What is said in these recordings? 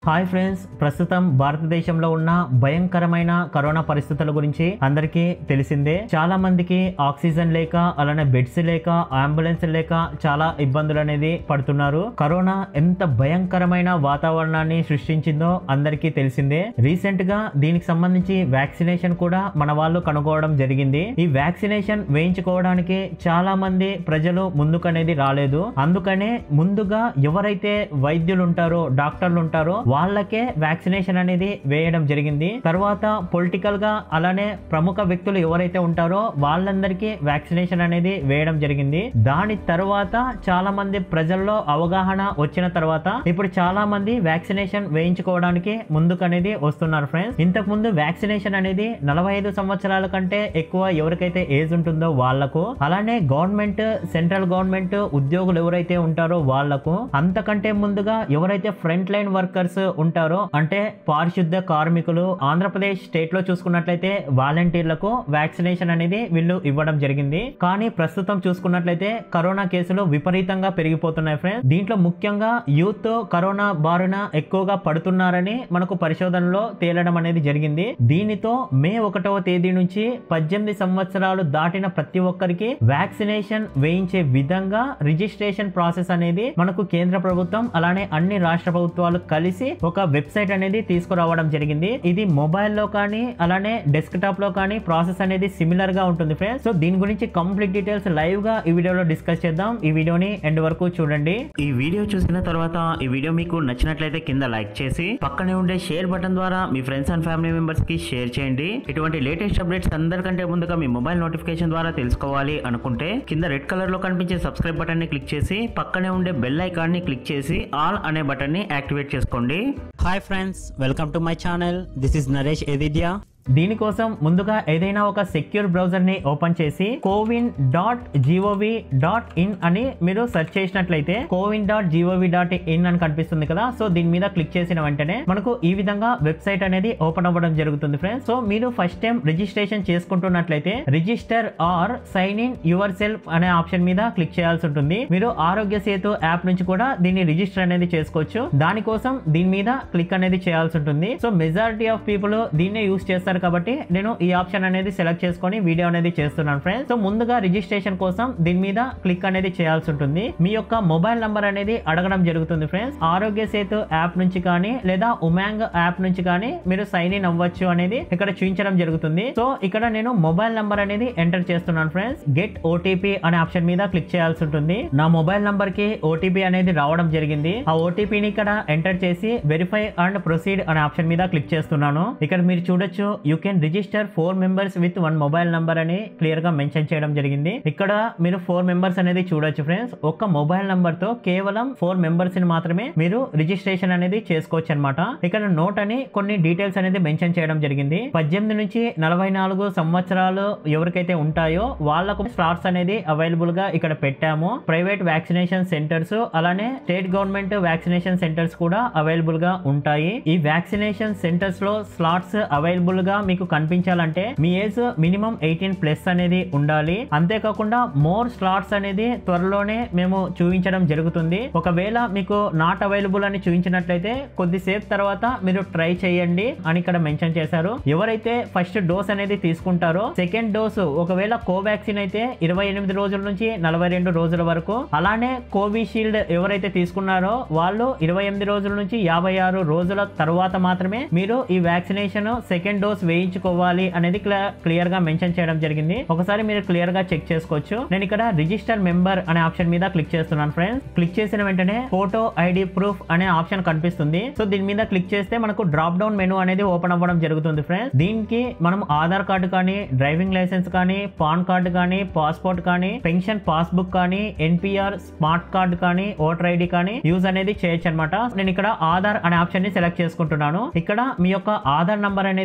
hi friends ప్రస్తుతం భారతదేశంలో ఉన్న భయంకరమైన కరోనా పరిస్థితుల గురించి అందరికీ తెలిసిందే చాలా మందికి ఆక్సిజన్ లేక అలానే బెడ్స్ లేక అంబులెన్స్ లేక చాలా ఇబ్బందులు అనేది పడుతున్నారు కరోనా ఎంత భయంకరమైన వాతావరణాన్ని సృష్టించిందో అందరికీ తెలిసిందే రీసెంట్ గా దీనికి సంబంధించి వ్యాక్సినేషన్ కూడా మన వాళ్ళు కనుగోవడం జరిగింది ఈ వ్యాక్సినేషన్ వేయించుకోవడానికి చాలా మంది ప్రజలు ముందుకనేది రాలేదు అందుకనే ముందుగా ఎవరైతే వైద్యులు ఉంటారో డాక్టర్లు ఉంటారో వాళ్ళకే వ్యాక్సినేషన్ అనేది వేయడం జరిగింది తర్వాత పొలిటికల్ గా అలానే ప్రముఖ వ్యక్తులు ఎవరైతే ఉంటారో వాళ్ళందరికీ వ్యాక్సినేషన్ అనేది వేయడం జరిగింది దాని తర్వాత చాలా మంది ప్రజల్లో అవగాహన వచ్చిన తర్వాత ఇప్పుడు చాలా మంది వ్యాక్సినేషన్ వేయించుకోవడానికి ముందుకనేది వస్తున్నారు ఫ్రెండ్స్ ఇంతకు ముందు వ్యాక్సినేషన్ అనేది నలభై ఐదు సంవత్సరాల కంటే ఎక్కువ ఎవరికైతే ఏజ్ ఉంటుందో వాళ్లకు అలానే గవర్నమెంట్ సెంట్రల్ గవర్నమెంట్ ఉద్యోగులు ఎవరైతే ఉంటారో వాళ్లకు అంతకంటే ముందుగా ఎవరైతే ఫ్రంట్ లైన్ వర్కర్స్ ఉంటారో అంటే పారిశుద్ధ కార్మికులు ఆంధ్రప్రదేశ్ స్టేట్ లో చూసుకున్నట్లయితే వాలంటీర్లకు వ్యాక్సినేషన్ అనేది వీళ్ళు ఇవ్వడం జరిగింది కానీ ప్రస్తుతం చూసుకున్నట్లయితే కరోనా కేసులు విపరీతంగా పెరిగిపోతున్నాయి ఫ్రెండ్స్ దీంట్లో ముఖ్యంగా యూత్ కరోనా బారిన ఎక్కువగా పడుతున్నారని మనకు పరిశోధనలో తేలడం అనేది జరిగింది దీనితో మే ఒకటవ తేదీ నుంచి పద్దెనిమిది సంవత్సరాలు దాటిన ప్రతి ఒక్కరికి వ్యాక్సినేషన్ వేయించే విధంగా రిజిస్ట్రేషన్ ప్రాసెస్ అనేది మనకు కేంద్ర ప్రభుత్వం అలానే అన్ని రాష్ట్ర ప్రభుత్వాలు కలిసి ఒక వెబ్సైట్ అనేది తీసుకురావడం జరిగింది ఇది మొబైల్ లో కానీ అలానే డెస్క్ టాప్ లో కానీ ప్రాసెస్ అనేది సిమిలర్ గా ఉంటుంది ఫ్రెండ్స్ సో దీని గురించి కంప్లీట్ డీటెయిల్స్ లైవ్ గా ఈ వీడియోలో డిస్కస్ చేద్దాం ఈ వీడియోని ఎండ్ వరకు చూడండి ఈ వీడియో చూసిన తర్వాత ఈ వీడియో మీకు నచ్చినట్లయితే కింద లైక్ చేసి పక్కనే ఉండే షేర్ బటన్ ద్వారా మీ ఫ్రెండ్స్ అండ్ ఫ్యామిలీ మెంబర్స్ కి షేర్ చేయండి ఇటువంటి లేటెస్ట్ అప్డేట్స్ అందరికంటే ముందుగా మీ మొబైల్ నోటిఫికేషన్ ద్వారా తెలుసుకోవాలి అనుకుంటే కింద రెడ్ కలర్ లో కనిపించే సబ్స్క్రైబ్ బటన్ ని క్లిక్ చేసి పక్కనే ఉండే బెల్ ఐకాన్ ని క్లిక్ చేసి ఆల్ అనే బటన్ ని యాక్టివేట్ చేసుకోండి hi friends welcome to my channel this is Naresh ఎదిద్యా దీనికోసం ముందుగా ఏదైనా ఒక సెక్యూర్ బ్రౌజర్ ని ఓపెన్ చేసి CoWIN dot G O V dot in అని మీరు సెర్చ్ చేసినట్లయితే CoWIN dot G O V dot in అని కనిపిస్తుంది కదా సో దీని మీద క్లిక్ చేసిన వెంటనే మనకు ఈ విధంగా వెబ్సైట్ అనేది ఓపెన్ అవ్వడం జరుగుతుంది ఫ్రెండ్స్ సో మీరు ఫస్ట్ టైం రిజిస్ట్రేషన్ చేసుకుంటున్నట్లయితే register or sign in your self అనే ఆప్షన్ మీద క్లిక్ చేయాల్సి ఉంటుంది మీరు ఆరోగ్య సేతు యాప్ నుంచి కూడా దీన్ని రిజిస్టర్ అనేది చేసుకోవచ్చు దానికోసం దీని మీద క్లిక్ అనేది చేయాల్సి ఉంటుంది సో మెజారిటీ ఆఫ్ పీపుల్ దీన్నే యూస్ చేస్తారు కాబట్టి నేను ఈ ఆప్షన్ అనేది సెలెక్ట్ చేసుకొని వీడియో అనేది చేస్తున్నాను ఫ్రెండ్స్ సో ముందుగా రిజిస్ట్రేషన్ కోసం దీని మీద క్లిక్ అనేది చేయాల్సి ఉంటుంది మీ యొక్క మొబైల్ నంబర్ అనేది అడగడం జరుగుతుంది ఫ్రెండ్స్ ఆరోగ్య సేతు యాప్ నుంచి కానీ లేదా ఉమాంగ్ యాప్ నుంచి కానీ మీరు సైన్ ఇన్ అవ్వచ్చు అనేది ఇక్కడ చూపించడం జరుగుతుంది సో ఇక్కడ నేను మొబైల్ నంబర్ అనేది ఎంటర్ చేస్తున్నాను ఫ్రెండ్స్ గెట్ ఓటీపీ అనే ఆప్షన్ మీద క్లిక్ చేయాల్సి ఉంటుంది నా మొబైల్ నంబర్ కి ఓటీపీ అనేది రావడం జరిగింది ఆ ఓటీపీని ఇక్కడ ఎంటర్ చేసి వెరిఫై అండ్ ప్రొసీడ్ అనే ఆప్షన్ మీద క్లిక్ చేస్తున్నాను ఇక్కడ మీరు చూడొచ్చు you can register for members with one mobile number అని క్లియర్ గా మెన్షన్ చేయడం జరిగింది ఇక్కడ మీరు ఫోర్ మెంబర్స్ అనేది చూడొచ్చు ఫ్రెండ్స్ ఒక్క మొబైల్ నంబర్ తో కేవలం ఫోర్ మెంబర్స్ ని మాత్రమే మీరు రిజిస్ట్రేషన్ అనేది చేసుకోవచ్చు అనమాట ఇక్కడ నోట్ అని కొన్ని డీటెయిల్స్ అనేది మెన్షన్ చేయడం జరిగింది పద్దెనిమిది నుంచి నలభై నాలుగు సంవత్సరాలు ఎవరికైతే ఉంటాయో వాళ్ళకు స్లాట్స్ అనేది అవైలబుల్ గా ఇక్కడ పెట్టాము ప్రైవేట్ వ్యాక్సినేషన్ సెంటర్స్ అలానే స్టేట్ గవర్నమెంట్ వ్యాక్సినేషన్ సెంటర్స్ కూడా అవైలబుల్ గా ఉంటాయి ఈ వ్యాక్సినేషన్ సెంటర్స్ లో స్లాట్స్ అవైలబుల్ గా మీకు కనిపించాలంటే మీ ఏజ్ మినిమం ఎయిటీన్ ప్లస్ అనేది ఉండాలి అంతేకాకుండా మోర్ స్లాట్స్ అనేది త్వరలోనే మేము చూపించడం జరుగుతుంది ఒకవేళ మీకు నాట్ అవైలబుల్ అని చూపించినట్లయితే కొద్దిసేపు తర్వాత మీరు ట్రై చేయండి అని ఇక్కడ మెన్షన్ చేశారు ఎవరైతే ఫస్ట్ డోస్ అనేది తీసుకుంటారో సెకండ్ డోసు ఒకవేళ కోవాక్సిన్ అయితే ఇరవై ఎనిమిది రోజుల నుంచి నలభై రెండు రోజుల వరకు అలానే కోవిషీల్డ్ ఎవరైతే తీసుకున్నారో వాళ్ళు ఇరవై ఎనిమిది రోజుల నుంచి యాభై ఆరు రోజుల తర్వాత మాత్రమే మీరు ఈ వ్యాక్సినేషన్ సెకండ్ డోస్ వేయించుకోవాలి అనేది క్లియర్ గా మెన్షన్ చేయడం జరిగింది ఒకసారి మీరు క్లియర్ గా చెక్ చేసుకోవచ్చు నేను ఇక్కడ రిజిస్టర్ మెంబర్ అనే ఆప్షన్ మీద క్లిక్ చేస్తున్నాను ఫ్రెండ్స్ క్లిక్ చేసిన వెంటనే ఫోటో ఐడి ప్రూఫ్ అనే ఆప్షన్ కనిపిస్తుంది సో దీని మీద క్లిక్ చేస్తే మనకు డ్రాప్ డౌన్ మెనూ అనేది ఓపెన్ అవ్వడం జరుగుతుంది ఫ్రెండ్స్ దీనికి మనం ఆధార్ కార్డు కానీ డ్రైవింగ్ లైసెన్స్ కానీ పాన్ కార్డు కానీ పాస్పోర్ట్ కానీ పెన్షన్ పాస్బుక్ కానీ ఎన్పిఆర్ స్మార్ట్ కార్డు కానీ ఓటర్ ఐడి కానీ యూజ్ అనేది చేయొచ్చు అనమాట నేను ఇక్కడ ఆధార్ అనే ఆప్షన్ ని సెలెక్ట్ చేసుకుంటున్నాను ఇక్కడ మీ యొక్క ఆధార్ నంబర్ అనేది ఎంటర్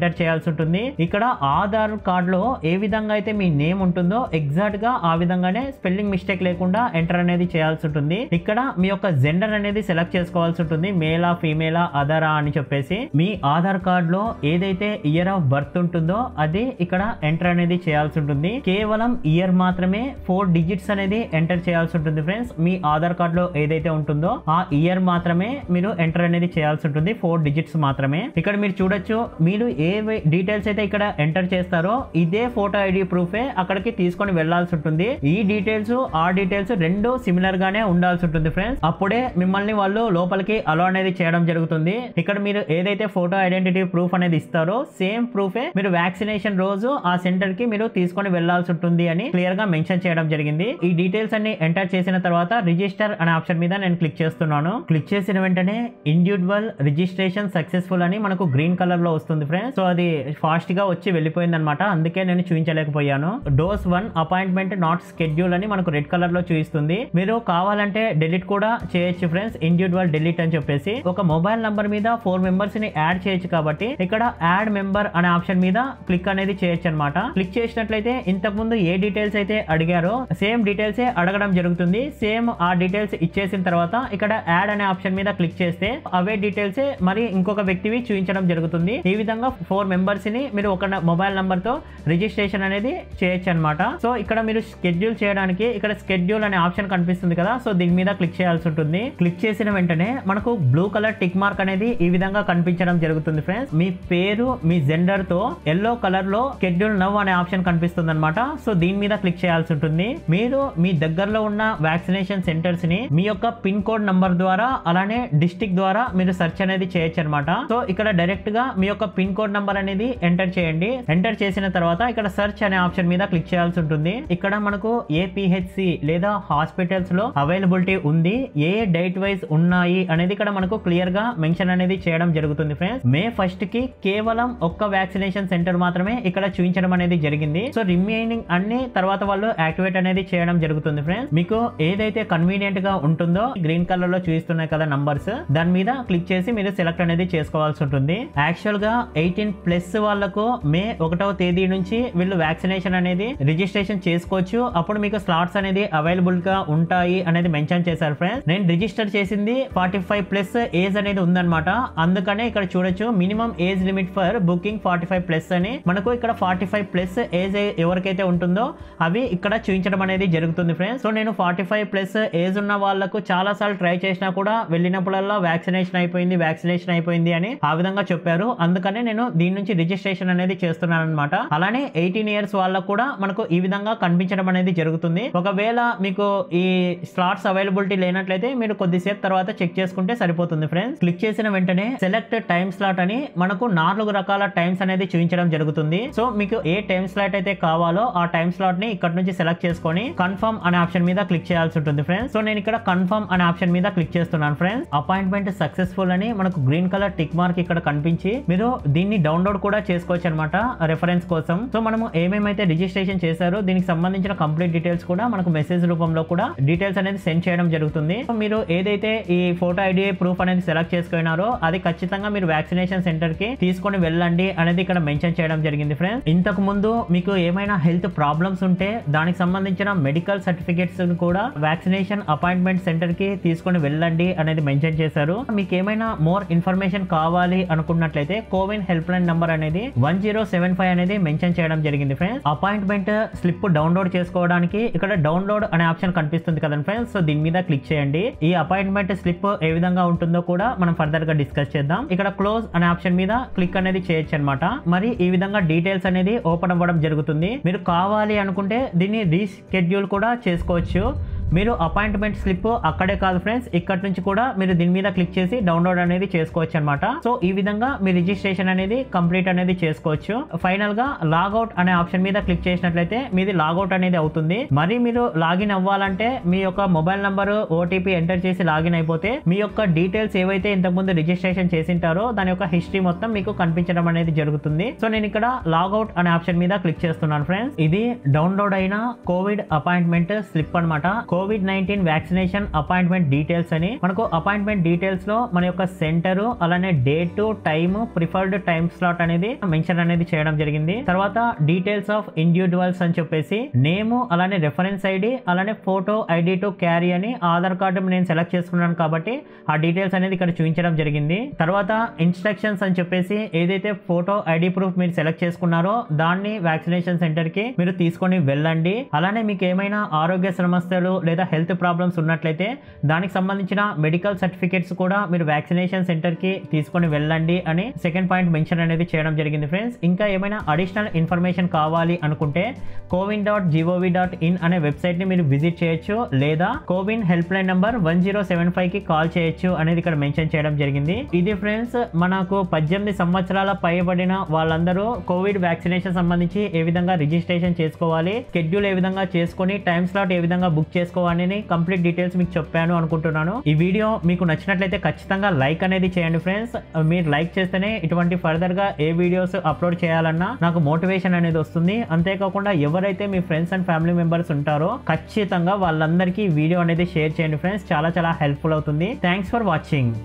ఎంటర్ చేయాల్సి ఉంటుంది ఇక్కడ ఆధార్ కార్డ్ లో ఏ విధంగా అయితే మీ నేమ్ ఉంటుందో ఎగ్జాక్ట్ గా ఆ విధంగానే స్పెల్లింగ్ మిస్టేక్ లేకుండా ఎంటర్ అనేది చేయాల్సి ఉంటుంది ఇక్కడ మీ యొక్క జెండర్ అనేది సెలెక్ట్ చేసుకోవాల్సి ఉంటుంది మేలా ఫీమేలా అదరా అని చెప్పేసి మీ ఆధార్ కార్డ్ లో ఏదైతే ఇయర్ ఆఫ్ బర్త్ ఉంటుందో అది ఇక్కడ ఎంటర్ అనేది చేయాల్సి ఉంటుంది కేవలం ఇయర్ మాత్రమే ఫోర్ డిజిట్స్ అనేది ఎంటర్ చేయాల్సి ఉంటుంది ఫ్రెండ్స్ మీ ఆధార్ కార్డ్ లో ఏదైతే ఉంటుందో ఆ ఇయర్ మాత్రమే మీరు ఎంటర్ అనేది చేయాల్సి ఉంటుంది ఫోర్ డిజిట్స్ మాత్రమే ఇక్కడ మీరు చూడొచ్చు మీరు ఏ డీటెయిల్స్ అయితే ఇక్కడ ఎంటర్ చేస్తారో ఇదే ఫోటో ఐడి ప్రూఫే అక్కడికి తీసుకొని వెళ్లాల్సి ఉంటుంది ఈ డీటెయిల్స్ ఆ డీటెయిల్స్ రెండు సిమిలర్ గానే ఉండాల్సి ఉంటుంది ఫ్రెండ్స్ అప్పుడే మిమ్మల్ని వాళ్ళు లోపలికి అలో అనేది చేయడం జరుగుతుంది ఇక్కడ మీరు ఏదైతే ఫోటో ఐడెంటిటీ ప్రూఫ్ అనేది ఇస్తారో సేమ్ ప్రూఫే మీరు వ్యాక్సినేషన్ రోజు ఆ సెంటర్ కి మీరు తీసుకొని వెళ్లాల్సి ఉంటుంది అని క్లియర్ గా మెన్షన్ చేయడం జరిగింది ఈ డీటెయిల్స్ అన్ని ఎంటర్ చేసిన తర్వాత రిజిస్టర్ అనే ఆప్షన్ మీద నేను క్లిక్ చేస్తున్నాను క్లిక్ చేసిన వెంటనే ఇండివిజువల్ రిజిస్ట్రేషన్ సక్సెస్ఫుల్ అని మనకు గ్రీన్ కలర్ లో వస్తుంది ఫ్రెండ్స్ సో అది ఫాస్ట్ గా వచ్చి వెళ్ళిపోయింది అనమాట అందుకే నేను చూపించలేకపోయాను dose one appointment not schedule అని మనకు రెడ్ కలర్ లో చూపిస్తుంది మీరు కావాలంటే డెలిట్ కూడా చేయొచ్చు ఫ్రెండ్స్ ఇండివిజువల్ డెలిట్ అని చెప్పేసి ఒక మొబైల్ నంబర్ మీద ఫోర్ మెంబర్స్ ని యాడ్ చేయొచ్చు కాబట్టి ఇక్కడ యాడ్ మెంబర్ అనే ఆప్షన్ మీద క్లిక్ అనేది చేయొచ్చు అనమాట క్లిక్ చేసినట్లయితే ఇంతకు ముందు ఏ డీటెయిల్స్ అయితే అడిగారో సేమ్ డీటెయిల్స్ అడగడం జరుగుతుంది సేమ్ ఆ డీటెయిల్స్ ఇచ్చేసిన తర్వాత ఇక్కడ యాడ్ అనే ఆప్షన్ మీద క్లిక్ చేస్తే అవే డీటెయిల్స్ మరి ఇంకొక వ్యక్తివి చూపించడం జరుగుతుంది ఈ విధంగా ఫోర్ మెంబర్స్ ని మీరు ఒక మొబైల్ నంబర్ తో రిజిస్ట్రేషన్ అనేది చేయొచ్చు అనమాట సో ఇక్కడ మీరు షెడ్యూల్ చేయడానికి ఇక్కడ షెడ్యూల్ అనే ఆప్షన్ కనిపిస్తుంది కదా సో దీని మీద క్లిక్ చేయాల్సి ఉంటుంది క్లిక్ చేసిన వెంటనే మనకు బ్లూ కలర్ టిక్ మార్క్ అనేది ఈ విధంగా కనిపించడం జరుగుతుంది ఫ్రెండ్స్ మీ పేరు మీ జెండర్ తో ఎల్లో కలర్ లో షెడ్యూల్ నవ్ అనే ఆప్షన్ కనిపిస్తుంది అనమాట సో దీని మీద క్లిక్ చేయాల్సి ఉంటుంది మీరు మీ దగ్గరలో ఉన్న వ్యాక్సినేషన్ సెంటర్స్ ని మీ యొక్క పిన్ కోడ్ నంబర్ ద్వారా అలానే డిస్టిక్ ద్వారా మీరు సెర్చ్ అనేది చేయొచ్చు అనమాట సో ఇక్కడ డైరెక్ట్ గా మీ యొక్క పిన్ కోడ్ నంబర్ అనేది ఎంటర్ చేయండి ఎంటర్ చేసిన తర్వాత ఇక్కడ సెర్చ్ అనే ఆప్షన్ మీద క్లిక్ చేయాల్సి ఉంటుంది ఇక్కడ మనకు ఏపీహెచ్సి లేదా హాస్పిటల్స్ లో అవైలబిలిటీ ఉంది ఏ డేట్ వైజ్ ఉన్నాయి అనేది ఇక్కడ మనకు క్లియర్ గా మెన్షన్ అనేది చేయడం జరుగుతుంది ఫ్రెండ్స్ మే ఫస్ట్ కి కేవలం ఒక్క వ్యాక్సినేషన్ సెంటర్ మాత్రమే ఇక్కడ చూపించడం అనేది జరిగింది సో రిమైనింగ్ అన్ని తర్వాత వాళ్ళు యాక్టివేట్ అనేది చేయడం జరుగుతుంది ఫ్రెండ్స్ మీకు ఏదైతే కన్వీనియంట్ గా ఉంటుందో గ్రీన్ కలర్ లో చూపిస్తున్నాయి కదా నంబర్స్ దాని మీద క్లిక్ చేసి మీరు సెలెక్ట్ అనేది చేసుకోవాల్సి ఉంటుంది యాక్చువల్ గా ఎయిటీన్ ప్లస్ వాళ్ళకు మే ఒకటవ తేదీ నుంచి వీళ్ళు వ్యాక్సినేషన్ అనేది రిజిస్ట్రేషన్ చేసుకోవచ్చు అప్పుడు మీకు స్లాట్స్ అనేది అవైలబుల్ గా ఉంటాయి అనేది మెన్షన్ చేశారు ఫ్రెండ్స్ నేను రిజిస్టర్ చేసింది ఫార్టీ ఫైవ్ ప్లస్ ఏజ్ అనేది ఉందన్నమాట అందుకనే ఇక్కడ చూడొచ్చు minimum age limit for booking forty five plus అని మనకు ఇక్కడ ఫార్టీ ఫైవ్ ప్లస్ ఏజ్ ఎవరికైతే ఉంటుందో అవి ఇక్కడ చూపించడం అనేది జరుగుతుంది ఫ్రెండ్స్ సో నేను ఫార్టీ ఫైవ్ ప్లస్ ఏజ్ ఉన్న వాళ్ళకు చాలా సార్లు ట్రై చేసినా కూడా వెళ్ళినప్పుడల్లా వ్యాక్సినేషన్ అయిపోయింది వ్యాక్సినేషన్ అయిపోయింది అని ఆ విధంగా చెప్పారు అందుకనే నేను దీని నుంచి రిజిస్ట్రేషన్ అనేది చేస్తున్నాను అనమాట అలానే ఎయిటీన్ ఇయర్స్ వాళ్ళకు కూడా మనకు ఈ విధంగా కనిపించడం అనేది జరుగుతుంది ఒకవేళ మీకు ఈ స్లాట్స్ అవైలబిలిటీ లేనట్లయితే మీరు కొద్దిసేపు తర్వాత చెక్ చేసుకుంటే సరిపోతుంది ఫ్రెండ్స్ క్లిక్ చేసిన వెంటనే సెలెక్ట్ టైం స్లాట్ అని మనకు నాలుగు రకాల టైమ్స్ అనేది చూపించడం జరుగుతుంది సో మీకు ఏ టైం స్లాట్ అయితే కావాలో ఆ టైం స్లాట్ ని ఇక్కడ నుంచి సెలెక్ట్ చేసుకొని కన్ఫర్మ్ అనే ఆప్షన్ మీద క్లిక్ చేయాల్సి ఉంటుంది ఫ్రెండ్స్ సో నేను ఇక్కడ కన్ఫర్మ్ అనే ఆప్షన్ మీద క్లిక్ చేస్తున్నాను ఫ్రెండ్స్ అపాయింట్మెంట్ సక్సెస్ఫుల్ అని మనకు గ్రీన్ కలర్ టిక్ మార్క్ ఇక్కడ కనిపించి మీరు దీన్ని డౌన్లోడ్ కూడా చేసుకోవచ్చు అనమాట రెఫరెన్స్ కోసం సో మనము ఏమేమైతే రిజిస్ట్రేషన్ చేశారో దీనికి సంబంధించిన కంప్లీట్ డీటెయిల్స్ కూడా మనకు మెసేజ్ రూపంలో కూడా డీటెయిల్స్ అనేది సెండ్ చేయడం జరుగుతుంది సో మీరు ఏదైతే ఈ ఫోటో ఐడి ప్రూఫ్ అనేది సెలెక్ట్ చేసుకున్నారో అది ఖచ్చితంగా మీరు వ్యాక్సినేషన్ సెంటర్ కి తీసుకొని వెళ్ళండి అనేది ఇక్కడ మెన్షన్ చేయడం జరిగింది ఫ్రెండ్స్ ఇంతకు ముందు మీకు ఏమైనా హెల్త్ ప్రాబ్లమ్స్ ఉంటే దానికి సంబంధించిన మెడికల్ సర్టిఫికేట్స్ కూడా వ్యాక్సినేషన్ అపాయింట్మెంట్ సెంటర్ కి తీసుకొని వెళ్ళండి అనేది మెన్షన్ చేశారు మీకు ఏమైనా మోర్ ఇన్ఫర్మేషన్ కావాలి అనుకున్నట్లయితే కోవిన్ హెల్ప్ లైన్ నంబర్ అనేది వన్ జీరో సెవెన్ ఫైవ్ అనేది మెన్షన్ చేయడం జరిగింది ఫ్రెండ్స్ అపాయింట్మెంట్ స్లిప్ డౌన్లోడ్ చేసుకోవడానికి ఇక్కడ డౌన్లోడ్ అనే ఆప్షన్ కనిపిస్తుంది కదండి ఫ్రెండ్స్ సో దీని మీద క్లిక్ చేయండి ఈ అపాయింట్మెంట్ స్లిప్ ఏ విధంగా ఉంటుందో కూడా మనం ఫర్దర్ గా డిస్కస్ చేద్దాం ఇక్కడ క్లోజ్ అనే ఆప్షన్ మీద క్లిక్ అనేది చేయొచ్చు అనమాట మరి ఈ విధంగా డీటెయిల్స్ అనేది ఓపెన్ అవ్వడం జరుగుతుంది మీరు కావాలి అనుకుంటే దీన్ని రీషెడ్యూల్ కూడా చేసుకోవచ్చు మీరు అపాయింట్మెంట్ స్లిప్ అక్కడే కాదు ఫ్రెండ్స్ ఇక్కడ నుంచి కూడా మీరు దీని మీద క్లిక్ చేసి డౌన్లోడ్ అనేది చేసుకోవచ్చు అనమాట సో ఈ విధంగా మీ రిజిస్ట్రేషన్ అనేది కంప్లీట్ అనేది చేసుకోవచ్చు ఫైనల్ గా లాగౌట్ అనే ఆప్షన్ మీద క్లిక్ చేసినట్లయితే మీది లాగౌట్ అనేది అవుతుంది మరి మీరు లాగిన్ అవ్వాలంటే మీ యొక్క మొబైల్ నంబర్ ఓటీపీ ఎంటర్ చేసి లాగిన్ అయిపోతే మీ యొక్క డీటెయిల్స్ ఏవైతే ఇంతకుముందు రిజిస్ట్రేషన్ చేసింటారో దాని యొక్క హిస్టరీ మొత్తం మీకు కనిపించడం అనేది జరుగుతుంది సో నేను ఇక్కడ లాగౌట్ అనే ఆప్షన్ మీద క్లిక్ చేస్తున్నాను ఫ్రెండ్స్ ఇది డౌన్లోడ్ అయిన కోవిడ్ అపాయింట్మెంట్ స్లిప్ అనమాట covid nineteen vaccination appointment details అని మనకు అపాయింట్మెంట్ డీటెయిల్స్ లో మన యొక్క సెంటర్ అలానే date time preferred time slot అనేది మెన్షన్ అనేది చేయడం జరిగింది తర్వాత డీటెయిల్స్ ఆఫ్ ఇండివిజువల్స్ అని చెప్పేసి నేమ్ అలానే రెఫరెన్స్ ఐడి అలానే ఫోటో ఐడి టు క్యారీ అని ఆధార్ కార్డు నేను సెలెక్ట్ చేసుకున్నాను కాబట్టి ఆ డీటెయిల్స్ అనేది ఇక్కడ చూపించడం జరిగింది తర్వాత ఇన్స్ట్రక్షన్స్ అని చెప్పేసి ఏదైతే ఫోటో ఐడి ప్రూఫ్ మీరు సెలెక్ట్ చేసుకున్నారో దాన్ని వ్యాక్సినేషన్ సెంటర్ కి మీరు తీసుకొని వెళ్ళండి అలానే మీకు ఏమైనా ఆరోగ్య సమస్యలు లేదా హెల్త్ ప్రాబ్లమ్స్ ఉన్నట్లయితే దానికి సంబంధించిన మెడికల్ సర్టిఫికేట్స్ కూడా మీరు వ్యాక్సినేషన్ సెంటర్ కి తీసుకొని వెళ్ళండి అని సెకండ్ పాయింట్ మెన్షన్ అనేది చేయడం జరిగింది ఫ్రెండ్స్ ఇంకా ఏమైనా అడిషనల్ ఇన్ఫర్మేషన్ కావాలి అనుకుంటే CoWIN dot G O V dot in అనే వెబ్సైట్ ని మీరు విజిట్ చేయొచ్చు లేదా CoWIN help line number one zero seven five కి కాల్ చేయొచ్చు అనేది ఇక్కడ మెన్షన్ చేయడం జరిగింది ఇది ఫ్రెండ్స్ మనకు పద్దెనిమిది సంవత్సరాల పైబడిన వాళ్ళందరూ కోవిడ్ వ్యాక్సినేషన్ సంబంధించి ఏ విధంగా రిజిస్ట్రేషన్ చేసుకోవాలి షెడ్యూల్ ఏ విధంగా చేసుకొని టైం స్లాట్ ఏ విధంగా బుక్ చేసుకోవాలని కంప్లీట్ డీటెయిల్స్ మీకు చెప్పాను అనుకుంటున్నాను ఈ వీడియో మీకు నచ్చినట్లయితే ఖచ్చితంగా లైక్ అనేది చేయండి ఫ్రెండ్స్ మీరు లైక్ చేస్తేనే ఇటువంటి ఫర్దర్ గా ఏ వీడియోస్ అప్లోడ్ చేయాలన్నా నాకు మోటివేషన్ అనేది వస్తుంది అంతేకాకుండా ఎవరైతే మీ ఫ్రెండ్స్ అండ్ ఫ్యామిలీ మెంబర్స్ ఉంటారో ఖచ్చితంగా వాళ్ళందరికీ ఈ వీడియో అనేది షేర్ చేయండి ఫ్రెండ్స్ చాలా చాలా హెల్ప్ఫుల్ అవుతుంది థ్యాంక్స్ ఫర్ వాచింగ్